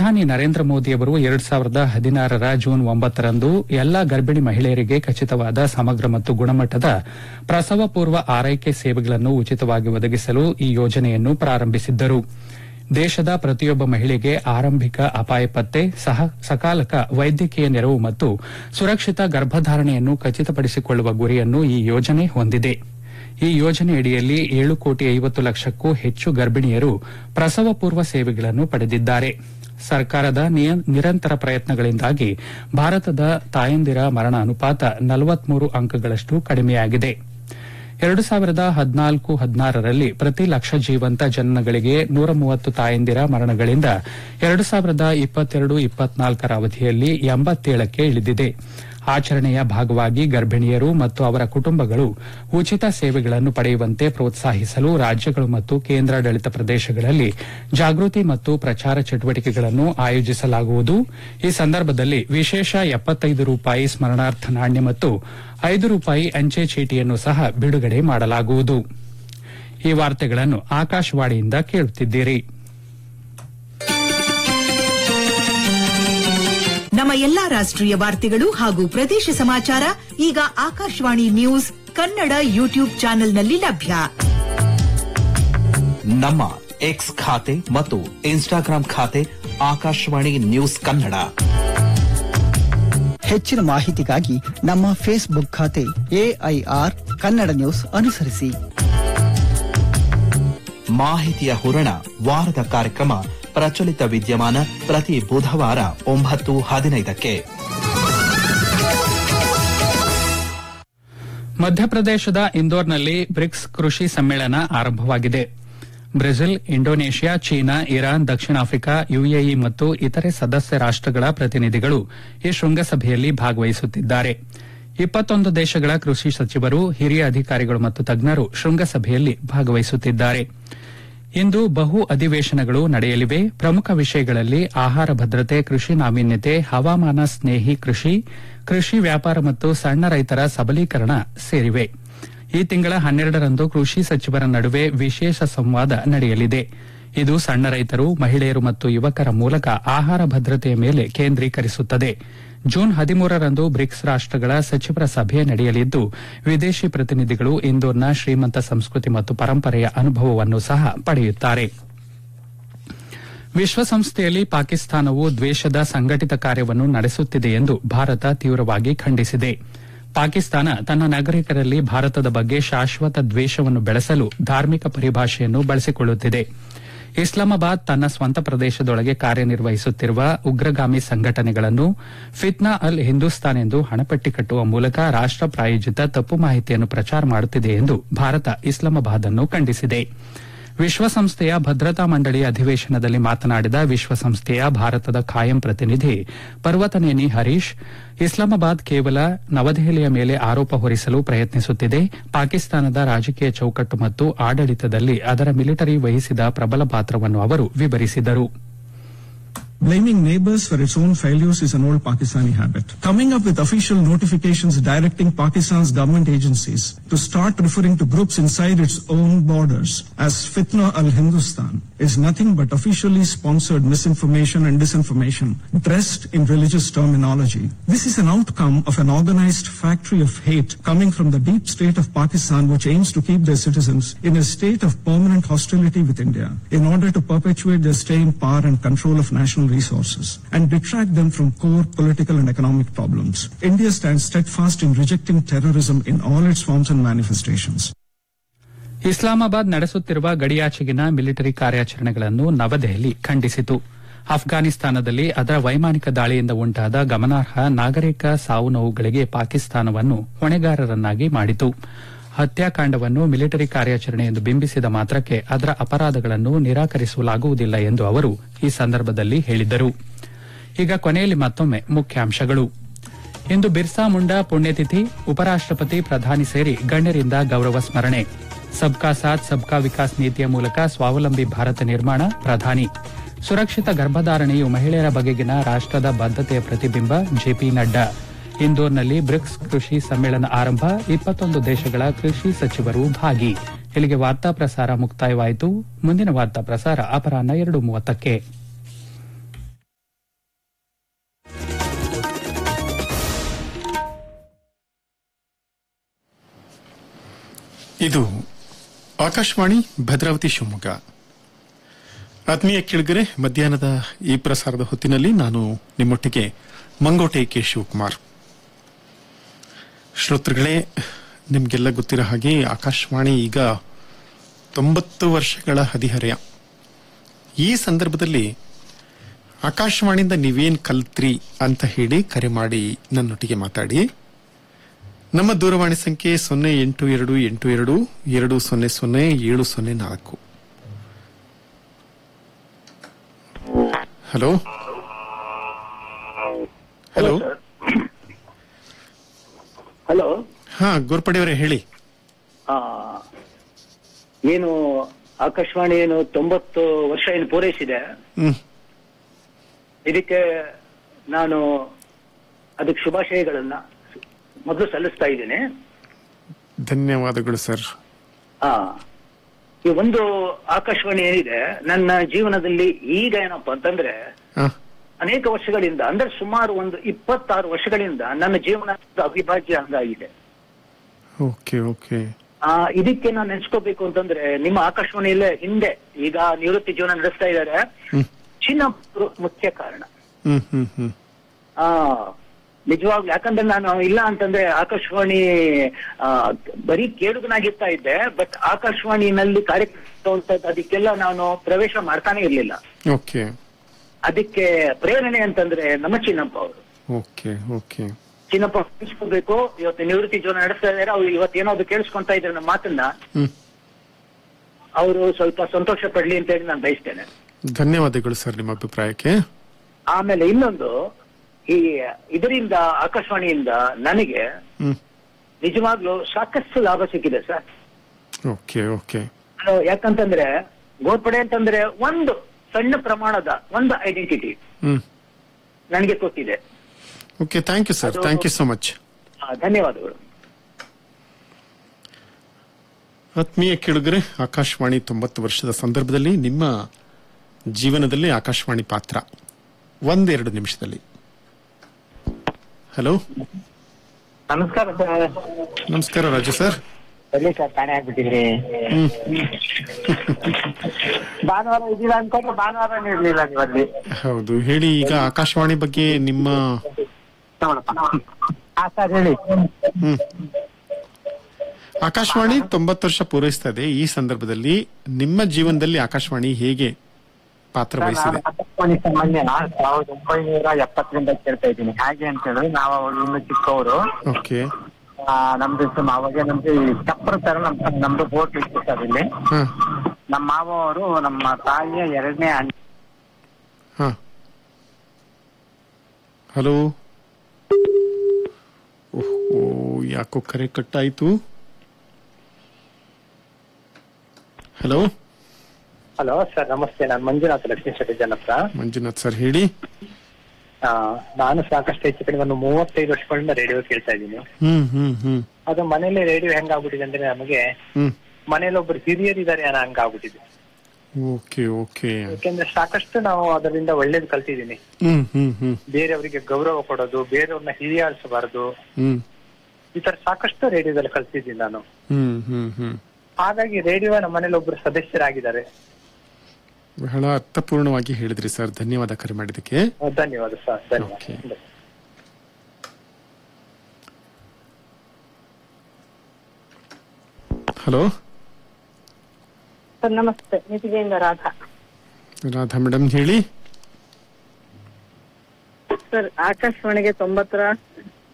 ಪ್ರಧಾನಿ ನರೇಂದ್ರ ಮೋದಿಯವರು ಎರಡ್ ಸಾವಿರದ ಹದಿನಾರರ ಜೂನ್ ಒಂಬತ್ತರಂದು ಎಲ್ಲಾ ಗರ್ಭಿಣಿ ಮಹಿಳೆಯರಿಗೆ ಖಚಿತವಾದ ಸಮಗ್ರ ಮತ್ತು ಗುಣಮಟ್ಟದ ಪ್ರಸವ ಪೂರ್ವ ಆರೈಕೆ ಸೇವೆಗಳನ್ನು ಉಚಿತವಾಗಿ ಒದಗಿಸಲು ಈ ಯೋಜನೆಯನ್ನು ಪ್ರಾರಂಭಿಸಿದ್ದರು ದೇಶದ ಪ್ರತಿಯೊಬ್ಬ ಮಹಿಳೆಗೆ ಆರಂಭಿಕ ಅಪಾಯ ಪತ್ತೆ ಸಹ ಸಕಾಲಕ ವೈದ್ಯಕೀಯ ನೆರವು ಮತ್ತು ಸುರಕ್ಷಿತ ಗರ್ಭಧಾರಣೆಯನ್ನು ಖಚಿತಪಡಿಸಿಕೊಳ್ಳುವ ಗುರಿಯನ್ನು ಈ ಯೋಜನೆ ಹೊಂದಿದೆ ಈ ಯೋಜನೆಯಡಿಯಲ್ಲಿ ಏಳು ಕೋಟಿ ಐವತ್ತು ಲಕ್ಷಕ್ಕೂ ಹೆಚ್ಚು ಗರ್ಭಿಣಿಯರು ಪ್ರಸವ ಪೂರ್ವ ಸೇವೆಗಳನ್ನು ಪಡೆದಿದ್ದಾರೆ ಸರ್ಕಾರದ ನಿಯ- ನಿರಂತರ ಪ್ರಯತ್ನಗಳಿಂದಾಗಿ ಭಾರತದ ತಾಯಂದಿರ ಮರಣ ಅನುಪಾತ ನಲವತ್ಮೂರು ಅಂಕಗಳಷ್ಟು ಕಡಿಮೆಯಾಗಿದೆ ಎರಡು ಸಾವಿರದ ಹದಿನಾಲ್ಕು ಹದಿನಾರರಲ್ಲಿ ಪ್ರತಿ ಲಕ್ಷ ಜೀವಂತ ಜನನಗಳಿಗೆ ನೂರ ಮೂವತ್ತು ತಾಯಂದಿರ ಮರಣಗಳಿಂದ ಎರಡು ಸಾವಿರದ ಇಪ್ಪತ್ತೆರಡು ಇಪ್ಪತ್ನಾಲ್ಕರ ಅವಧಿಯಲ್ಲಿ ಎಂಬತ್ತೇಳಕ್ಕೆ ಇಳಿದಿದೆ ಆಚರಣೆಯ ಭಾಗವಾಗಿ ಗರ್ಭಿಣಿಯರು ಮತ್ತು ಅವರ ಕುಟುಂಬಗಳು ಉಚಿತ ಸೇವೆಗಳನ್ನು ಪಡೆಯುವಂತೆ ಪ್ರೋತ್ಸಾಹಿಸಲು ರಾಜ್ಯಗಳು ಮತ್ತು ಕೇಂದ್ರಾಡಳಿತ ಪ್ರದೇಶಗಳಲ್ಲಿ ಜಾಗೃತಿ ಮತ್ತು ಪ್ರಚಾರ ಚಟುವಟಿಕೆಗಳನ್ನು ಆಯೋಜಿಸಲಾಗುವುದು ಈ ಸಂದರ್ಭದಲ್ಲಿ ವಿಶೇಷ ಎಪ್ಪತ್ತೈದು ರೂಪಾಯಿ ಸ್ಮರಣಾರ್ಥ ನಾಣ್ಯ ಮತ್ತು ಐದು ರೂಪಾಯಿ ಅಂಚೆ ಚೀಟಿಯನ್ನು ಸಹ ಬಿಡುಗಡೆ ಮಾಡಲಾಗುವುದು ಈ ವಾರ್ತೆಗಳನ್ನು ಆಕಾಶವಾಣಿಯಿಂದ ಕೇಳುತ್ತಿದ್ದೀರಿ ನಮ್ಮ ಎಲ್ಲಾ ರಾಷ್ಟ್ರೀಯ ವಾರ್ತೆಗಳು ಹಾಗೂ ಪ್ರದೇಶ ಸಮಾಚಾರ ಈಗ ಆಕಾಶವಾಣಿ ನ್ಯೂಸ್ ಕನ್ನಡ ಯೂಟ್ಯೂಬ್ ಚಾನೆಲ್ನಲ್ಲಿ ಲಭ್ಯ ನಮ್ಮ ಎಕ್ಸ್ ಖಾತೆ ಮತ್ತು ಇನ್ಸ್ಟಾಗ್ರಾಂ ಖಾತೆ ಆಕಾಶವಾಣಿ ನ್ಯೂಸ್ ಕನ್ನಡ ಹೆಚ್ಚಿನ ಮಾಹಿತಿಗಾಗಿ ನಮ್ಮ ಫೇಸ್ಬುಕ್ ಖಾತೆ ಎಐಆರ್ ಕನ್ನಡ ನ್ಯೂಸ್ ಅನುಸರಿಸಿ ಮಾಹಿತಿಯ ಹೂರಣ ವಾರದ ಕಾರ್ಯಕ್ರಮ ಪ್ರಚಲಿತ ವಿದ್ಯಮಾನ ಪ್ರತಿ ಬುಧವಾರ ಒಂಬತ್ತು ಹದಿನೈದಕ್ಕೆ ಮಧ್ಯಪ್ರದೇಶದ ಇಂದೋರ್ನಲ್ಲಿ ಬ್ರಿಕ್ಸ್ ಕೃಷಿ ಸಮ್ಮೇಳನ ಆರಂಭವಾಗಿದೆ ಬ್ರೆಜಿಲ್ ಇಂಡೋನೇಷ್ಯಾ ಚೀನಾ ಇರಾನ್ ದಕ್ಷಿಣ ಆಫ್ರಿಕಾ ಯುಎಇ ಮತ್ತು ಇತರೆ ಸದಸ್ಯ ರಾಷ್ಟಗಳ ಪ್ರತಿನಿಧಿಗಳು ಈ ಶೃಂಗಸಭೆಯಲ್ಲಿ ಭಾಗವಹಿಸುತ್ತಿದ್ದಾರೆ ಇಪ್ಪತ್ತೊಂದು ದೇಶಗಳ ಕೃಷಿ ಸಚಿವರು ಹಿರಿಯ ಅಧಿಕಾರಿಗಳು ಮತ್ತು ತಜ್ಞರು ಶೃಂಗಸಭೆಯಲ್ಲಿ ಭಾಗವಹಿಸುತ್ತಿದ್ದಾರೆ ಇಂದು ಬಹು ಅಧಿವೇಶನಗಳು ನಡೆಯಲಿವೆ ಪ್ರಮುಖ ವಿಷಯಗಳಲ್ಲಿ ಆಹಾರ ಭದ್ರತೆ ಕೃಷಿ ನಾವೀನ್ಯತೆ ಹವಾಮಾನ ಸ್ನೇಹಿ ಕೃಷಿ ಕೃಷಿ ವ್ಯಾಪಾರ ಮತ್ತು ಸಣ್ಣ ರೈತರ ಸಬಲೀಕರಣ ಸೇರಿವೆ ಈ ತಿಂಗಳ ಹನ್ನೆರಡರಂದು ಕೃಷಿ ಸಚಿವರ ನಡುವೆ ವಿಶೇಷ ಸಂವಾದ ನಡೆಯಲಿದೆ ಇದು ಸಣ್ಣ ರೈತರು ಮಹಿಳೆಯರು ಮತ್ತು ಯುವಕರ ಮೂಲಕ ಆಹಾರ ಭದ್ರತೆಯ ಮೇಲೆ ಕೇಂದ್ರೀಕರಿಸುತ್ತದೆ ಜೂನ್ ಹದಿಮೂರರಂದು ಬ್ರಿಕ್ಸ್ ರಾಷ್ಟಗಳ ಸಚಿವರ ಸಭೆ ನಡೆಯಲಿದ್ದು ವಿದೇಶಿ ಪ್ರತಿನಿಧಿಗಳು ಇಂದೋರ್ನ ಶ್ರೀಮಂತ ಸಂಸ್ಕೃತಿ ಮತ್ತು ಪರಂಪರೆಯ ಅನುಭವವನ್ನು ಸಹ ಪಡೆಯುತ್ತಾರೆ ವಿಶ್ವಸಂಸ್ಥೆಯಲ್ಲಿ ಪಾಕಿಸ್ತಾನವು ದ್ವೇಷದ ಸಂಘಟಿತ ಕಾರ್ಯವನ್ನು ನಡೆಸುತ್ತಿದೆ ಎಂದು ಭಾರತ ತೀವ್ರವಾಗಿ ಖಂಡಿಸಿದೆ ಪಾಕಿಸ್ತಾನ ತನ್ನ ನಾಗರಿಕರಲ್ಲಿ ಭಾರತದ ಬಗ್ಗೆ ಶಾಶ್ವತ ದ್ವೇಷವನ್ನು ಬೆಳೆಸಲು ಧಾರ್ಮಿಕ ಪರಿಭಾಷೆಯನ್ನು ಬಳಸಿಕೊಳ್ಳುತ್ತಿದೆ ಇಸ್ಲಾಮಾಬಾದ್ ತನ್ನ ಸ್ವಂತ ಪ್ರದೇಶದೊಳಗೆ ಕಾರ್ಯನಿರ್ವಹಿಸುತ್ತಿರುವ ಉಗ್ರಗಾಮಿ ಸಂಘಟನೆಗಳನ್ನು ಫಿತ್ನಾ ಅಲ್ ಹಿಂದೂಸ್ತಾನ್ ಎಂದು ಹಣಪಟ್ಟಿ ಕಟ್ಟುವ ಮೂಲಕ ರಾಷ್ಟ ಪ್ರಾಯೋಜಿತ ತಪ್ಪು ಮಾಹಿತಿಯನ್ನು ಪ್ರಚಾರ ಮಾಡುತ್ತಿದೆ ಎಂದು ಭಾರತ ಇಸ್ಲಾಮಾಬಾದ್ ಅನ್ನು ಖಂಡಿಸಿದೆ ವಿಶ್ವಸಂಸ್ಥೆಯ ಭದ್ರತಾ ಮಂಡಳಿ ಅಧಿವೇಶನದಲ್ಲಿ ಮಾತನಾಡಿದ ವಿಶ್ವಸಂಸ್ಥೆಯ ಭಾರತದ ಖಾಯಂ ಪ್ರತಿನಿಧಿ ಪರ್ವತನೇನಿ ಹರೀಶ್ ಇಸ್ಲಾಮಾಬಾದ್ ಕೇವಲ ನವದೆಹಲಿಯ ಮೇಲೆ ಆರೋಪ ಹೊರಿಸಲು ಪ್ರಯತ್ನಿಸುತ್ತಿದೆ ಪಾಕಿಸ್ತಾನದ ರಾಜಕೀಯ ಚೌಕಟ್ಟು ಮತ್ತು ಆಡಳಿತದಲ್ಲಿ ಅದರ ಮಿಲಿಟರಿ ವಹಿಸಿದ ಪ್ರಬಲ ಪಾತ್ರವನ್ನು ಅವರು ವಿವರಿಸಿದರು Blaming neighbors for its own failures is an old Pakistani habit. Coming up with official notifications directing Pakistan's government agencies to start referring to groups inside its own borders as Fitna al-Hindustan is nothing but officially sponsored misinformation and disinformation dressed in religious terminology. This is an outcome of an organized factory of hate coming from the deep state of Pakistan which aims to keep their citizens in a state of permanent hostility with India in order to perpetuate their stay in power and control of national resources and detract them from core political and economic problems. India stands steadfast in rejecting terrorism in all its forms and manifestations. Islamabad ನಡೆಸುತ್ತಿರುವ ಗಡಿಯಾಚೆಗಿನ military ಕಾರ್ಯಾಚರಣೆಗಳನ್ನು ನವದೆಹಲಿ ಖಂಡಿಸಿತು ಅಫ್ಘಾನಿಸ್ತಾನದಲ್ಲಿ ಅದರ ವೈಮಾನಿಕ ದಾಳಿಯಿಂದ ಉಂಟಾದ ಗಮನಾರ್ಹ ನಾಗರಿಕ ಸಾವು ನೋವುಗಳಿಗೆ ಪಾಕಿಸ್ತಾನವನ್ನು ಹೊಣೆಗಾರರನ್ನಾಗಿ ಮಾಡಿತು ಹತ್ಯಾಕಾಂಡವನ್ನು ಮಿಲಿಟರಿ ಕಾರ್ಯಾಚರಣೆ ಎಂದು ಬಿಂಬಿಸಿದ ಮಾತ್ರಕ್ಕೆ ಅದರ ಅಪರಾಧಗಳನ್ನು ನಿರಾಕರಿಸಲಾಗುವುದಿಲ್ಲ ಎಂದು ಅವರು ಈ ಸಂದರ್ಭದಲ್ಲಿ ಹೇಳಿದ್ದರು ಈಗ ಕೊನೆಯಲ್ಲಿ ಮತ್ತೊಮ್ಮೆ ಮುಖ್ಯಾಂಶಗಳು ಇಂದು ಬಿರ್ಸಾ ಮುಂಡಾ ಪುಣ್ಯತಿಥಿ ಉಪರಾಷ್ಟಪತಿ ಪ್ರಧಾನಿ ಸೇರಿ ಗಣ್ಯರಿಂದ ಗೌರವ ಸ್ಮರಣೆ ಸಬ್ಕಾ ಸಾಥ್ ಸಬ್ಕಾ ವಿಕಾಸ್ ನೀತಿಯ ಮೂಲಕ ಸ್ವಾವಲಂಬಿ ಭಾರತ ನಿರ್ಮಾಣ ಪ್ರಧಾನಿ ಸುರಕ್ಷಿತ ಗರ್ಭಧಾರಣೆಯು ಮಹಿಳೆಯರ ಬಗೆಗಿನ ರಾಷ್ಟದ ಬದ್ಧತೆಯ ಪ್ರತಿಬಿಂಬ ಜೆಪಿ ನಡ್ಡಾ ಇಂದೋರ್ನಲ್ಲಿ ಬ್ರಿಕ್ಸ್ ಕೃಷಿ ಸಮ್ಮೇಳನ ಆರಂಭ ಇಪ್ಪತ್ತೊಂದು ದೇಶಗಳ ಕೃಷಿ ಸಚಿವರು ಭಾಗಿ ಇಲ್ಲಿಗೆ ವಾರ್ತಾ ಪ್ರಸಾರ ಮುಕ್ತಾಯವಾಯಿತು ಮುಂದಿನ ವಾರ್ತಾ ಪ್ರಸಾರ ಅಪರಾಹ್ನ ಎರಡು ಮೂವತ್ತಕ್ಕೆ ಇದು ಆಕಾಶವಾಣಿ ಭದ್ರಾವತಿ ಶಿವಮೊಗ್ಗ ಆತ್ಮೀಯ ಕೆಳಗರೆ ಮಧ್ಯಾಹ್ನದ ಈ ಪ್ರಸಾರದ ಹೊತ್ತಿನಲ್ಲಿ ನಾನು ನಿಮ್ಮೊಟ್ಟಿಗೆ ಮಂಗೋಟೆ ಕೆ ಶಿವಕುಮಾರ್ ಶ್ರೋತೃಗಳೇ ನಿಮಗೆಲ್ಲ ಗೊತ್ತಿರೋ ಹಾಗೆ ಆಕಾಶವಾಣಿ ಈಗ ತೊಂಬತ್ತು ವರ್ಷಗಳ ಹದಿಹರೆಯ ಈ ಸಂದರ್ಭದಲ್ಲಿ ಆಕಾಶವಾಣಿಯಿಂದ ನೀವೇನ್ ಕಲ್ತ್ರಿ ಅಂತ ಹೇಳಿ ಕರೆ ಮಾಡಿ ನನ್ನೊಟ್ಟಿಗೆ ಮಾತಾಡಿ ನಮ್ಮ ದೂರವಾಣಿ ಸಂಖ್ಯೆ ಸೊನ್ನೆ ಎಂಟು ಎರಡು ಎಂಟು ಎರಡು ಎರಡು ಸೊನ್ನೆ ಸೊನ್ನೆ ಏಳು ಸೊನ್ನೆ ನಾಲ್ಕು ಹಲೋ ಹಲೋ ಹಲೋ ಹಾ ಗೋರ್ಪಡೆಯವರೇ ಹೇಳಿ ಆ, ಏನು ಆಕಾಶವಾಣಿ ಏನು ತೊಂಬತ್ತು ವರ್ಷ ಏನು ಪೂರೈಸಿದೆ ಹ್ಮ್ ಇದಕ್ಕೆ ನಾನು ಅದಕ್ಕೆ ಶುಭಾಶಯಗಳನ್ನ ಮೊದಲು ಸಲ್ಲಿಸ್ತಾ ಇದ್ದೇನೆ ಧನ್ಯವಾದಗಳು ಸರ್ ಆ ಈ ಒಂದು ಆಕಾಶವಾಣಿ ಏನಿದೆ ನನ್ನ ಜೀವನದಲ್ಲಿ ಈಗ ಏನಪ್ಪಾ ಅಂತಂದ್ರೆ ಹಾ ಅನೇಕ ವರ್ಷಗಳಿಂದ ಅಂದ್ರೆ ಸುಮಾರು ಒಂದು ಇಪ್ಪತ್ತಾರು ವರ್ಷಗಳಿಂದ ನನ್ನ ಜೀವನದ ಅವಿಭಾಜ್ಯ ಅಂಗ ಆಗಿದೆ ಓಕೆ ಓಕೆ ಆ ಇದಕ್ಕೆ ನಾನು ನೆನ್ಸ್ಕೋಬೇಕು ಅಂತಂದ್ರೆ ನಿಮ್ಮ ಆಕಾಶವಾಣಿಯಲ್ಲೇ ಹಿಂದೆ ಈಗ ನಿವೃತ್ತಿ ಜೀವನ ನಡೆಸ್ತಾ ಇದ್ದಾರೆ ಹ್ಮ್ ಚಿನ್ನಪ್ಪರು ಮುಖ್ಯ ಕಾರಣ ಹ್ಮ್ ಹ್ಮ್ ಹ್ಮ್ ಆ ನಿಜವಾಗ್ಲು ಯಾಕಂದ್ರೆ ನಾನು ಇಲ್ಲ ಅಂತಂದ್ರೆ ಆಕಾಶವಾಣಿ ಆ, ಬರೀ ಕೇಳುಗನಾಗಿರ್ತಾ ಇದ್ದೆ ಬಟ್ ಆಕಾಶವಾಣಿನಲ್ಲಿ ಕಾರ್ಯಕ್ರಮ ಅದಕ್ಕೆಲ್ಲ ನಾನು ಪ್ರವೇಶ ಮಾಡ್ತಾನೆ ಇರ್ಲಿಲ್ಲ ಓಕೆ ಅದಕ್ಕೆ ಪ್ರೇರಣೆ ಅಂತಂದ್ರೆ ನಮ್ಮ ಚಿನ್ನಪ್ಪ ಅವರು ಓಕೆ ಓಕೆ ಚಿನ್ನಪ್ಪ ಕೇಳಿಸ್ಕೋಬೇಕು ಇವತ್ತು ನಿವೃತ್ತಿ ಜೀವನ ನಡೆಸ್ತಾ ಇದ್ದಾರೆ ಅವ್ರು ಇವತ್ತೇನೋ ಅದು ಕೇಳಿಸ್ಕೊಂತಾ ಇದ್ದಾರೆ ನಮ್ಮ ಮಾತನ್ನ ಹ್ಮ್ ಅವರು ಸ್ವಲ್ಪ ಸಂತೋಷ ಪಡ್ಲಿ ಅಂತ ಹೇಳಿ ನಾನು ಬಯಸ್ತೇನೆ ಧನ್ಯವಾದಗಳು ಸರ್ ನಿಮ್ಮ ಅಭಿಪ್ರಾಯಕ್ಕೆ ಆಮೇಲೆ ಇನ್ನೊಂದು ಈ ಇದರಿಂದ ಆಕಾಶವಾಣಿಯಿಂದ ನನಗೆ ಹ್ಮ್ ನಿಜವಾಗ್ಲೂ ಸಾಕಷ್ಟು ಲಾಭ ಸಿಕ್ಕಿದೆ ಸರ್ ಓಕೆ ಓಕೆ ನಾನು ಯಾಕಂತಂದ್ರೆ ಗೋರ್ಪಡೆ ಅಂತಂದ್ರೆ ಒಂದು ಸಣ್ಣ ಪ್ರಮಾಣದ ಒಂದು ಐಡೆಂಟಿಟಿ ಹ್ಮ್ ನನಗೆ ಕೊಟ್ಟಿದೆ ಓಕೆ ಥ್ಯಾಂಕ್ ಯು ಸರ್ ಅದು- ಥ್ಯಾಂಕ್ ಯು ಸೊ ಮಚ್ ಆ, ಧನ್ಯವಾದಗಳು ಆತ್ಮೀಯ ಕೇಳುಗರೆ ಆಕಾಶವಾಣಿ ತೊಂಬತ್ತು ವರ್ಷದ ಸಂದರ್ಭದಲ್ಲಿ ನಿಮ್ಮ ಜೀವನದಲ್ಲಿ ಆಕಾಶವಾಣಿ ಪಾತ್ರ ಒಂದೆರಡು ನಿಮಿಷದಲ್ಲಿ ಹಲೋ ನಮಸ್ಕಾರ ಸರ್ ನಮಸ್ಕಾರ ರಾಜು ಸರ್ ಎಲ್ಲಿ ಸರ್ ಕಾಣೆ ಆಗ್ಬಿಟ್ಟಿದ್ರಿ ಹ್ಮ್ ಭಾನುವಾರ ಇದಿಲ್ಲ ಅನ್ಕೊಂಡ್ರೆ ಭಾನುವಾರ ಇರ್ಲಿಲ್ಲ ನೀವಲ್ಲಿ ಹೌದು ಹೇಳಿ ಈಗ ಆಕಾಶವಾಣಿ ಬಗ್ಗೆ ನಿಮ್ಮ ಹಾ ಸರ್ ಹೇಳಿ ಹ್ಮ್ ಆಕಾಶವಾಣಿ ತೊಂಬತ್ತು ವರ್ಷ ಪೂರೈಸ್ತಾ ಇದೆ ಈ ಸಂದರ್ಭದಲ್ಲಿ ನಿಮ್ಮ ಜೀವನದಲ್ಲಿ ಆಕಾಶವಾಣಿ ಹೇಗೆ ಪಾತ್ರ ವಹಿಸಿದೆ ಆಕಾಶವಾಣಿ ಸಾಮಾನ್ಯ ಸಾವಿರದ ಒಂಬೈನೂರ ಎಪ್ಪತ್ತರಿಂದ ಕೇಳ್ತಾ ಇದ್ದೀನಿ ಹಾಗೆ ಅಂತ ಹೇಳಿದ್ರೆ ನಾವು ಅವಾಗ ಇನ್ನು ಚಿಕ್ಕವರು ಓಕೆ ಆ, ನಮ್ದು ಸುಮ್ ಅವಾಗ ನಮ್ದು ಈ ಚಪ್ರ ತರ ನಮ್ ನಮ್ದು ಬೋಟ್ ಇತ್ತು ಸರ್ ಇಲ್ಲಿ ಹಾ ನಮ್ಮ ಮಾವ ಅವರು ನಮ್ಮ ತಾಯಿಯ ಎರಡನೇ ಅಣ್ಣ ಹಾ ಹಲೋ ಓಹೋ ಯಾಕೋ ಕರೆ ಕಟ್ಟಾಯ್ತು ಹಲೋ ಹಲೋ ಸರ್ ನಮಸ್ತೆ ನಾನು ಮಂಜುನಾಥ್ ಲಕ್ಷ್ಮೀ ಶೆಟ್ಟಿ ಜನಪ್ಪ ಮಂಜುನಾಥ್ ಸರ್ ಹೇಳಿ ಆ, ನಾನು ಸಾಕಷ್ಟು ಹೆಚ್ಚು ಕಡಿಮೆ ಒಂದು ಮೂವತ್ತೈದು ವರ್ಷಗಳಿಂದ ರೇಡಿಯೋ ಕೇಳ್ತಾ ಇದ್ದೀನಿ ಹ್ಮ್ ಹ್ಮ್ ಹ್ಮ್ ಅದು ಮನೇಲಿ ರೇಡಿಯೋ ಹೆಂಗಾಗ್ಬಿಟ್ಟಿದೆ ಅಂದ್ರೆ ನಮಗೆ ಹ್ಮ್ ಮನೇಲಿ ಒಬ್ರು ಹಿರಿಯರಿದ್ದಾರೆ ಅನ್ನೋ ಹಂಗಾಗ್ಬಿಟ್ಟಿದೆ ಓಕೆ ಓಕೆ ಯಾಕೆಂದ್ರೆ ಸಾಕಷ್ಟು ನಾವು ಅದರಿಂದ ಒಳ್ಳೇದು ಕಲ್ತಿದ್ದೀನಿ ಹ್ಮ್ ಹ್ಮ್ ಹ್ಮ್ ಬೇರೆಯವರಿಗೆ ಗೌರವ ಕೊಡೋದು ಬೇರೆಯವ್ರನ್ನ ಹಿರಿಯಾಳಿಸಬಾರದು ಹ್ಮ್ ಈ ತರ ಸಾಕಷ್ಟು ರೇಡಿಯೋದಲ್ಲಿ ಕಲ್ತಿದ್ದೀನಿ ನಾನು ಹ್ಮ್ ಹ್ಮ್ ಹ್ಮ್ ಹಾಗಾಗಿ ರೇಡಿಯೋ ನಮ್ಮ ಮನೇಲಿ ಒಬ್ರು ಸದಸ್ಯರಾಗಿದ್ದಾರೆ ಬಹಳ ಅರ್ಥಪೂರ್ಣವಾಗಿ ಹೇಳಿದ್ರಿ ಸರ್ ಧನ್ಯವಾದ ಕರೆ ಮಾಡಿದ್ದಕ್ಕೆ ಧನ್ಯವಾದ ಸರ್ Okay. ಧನ್ಯವಾದ ಹಲೋ ಸರ್ ನಮಸ್ತೆ ನಿತಿಗೆಯಿಂದ ರಾಧಾ ರಾಧಾ ಮೇಡಮ್ ಹೇಳಿ ಸರ್ ಆಕಾಶವಾಣಿಗೆ ತೊಂಬತ್ತರ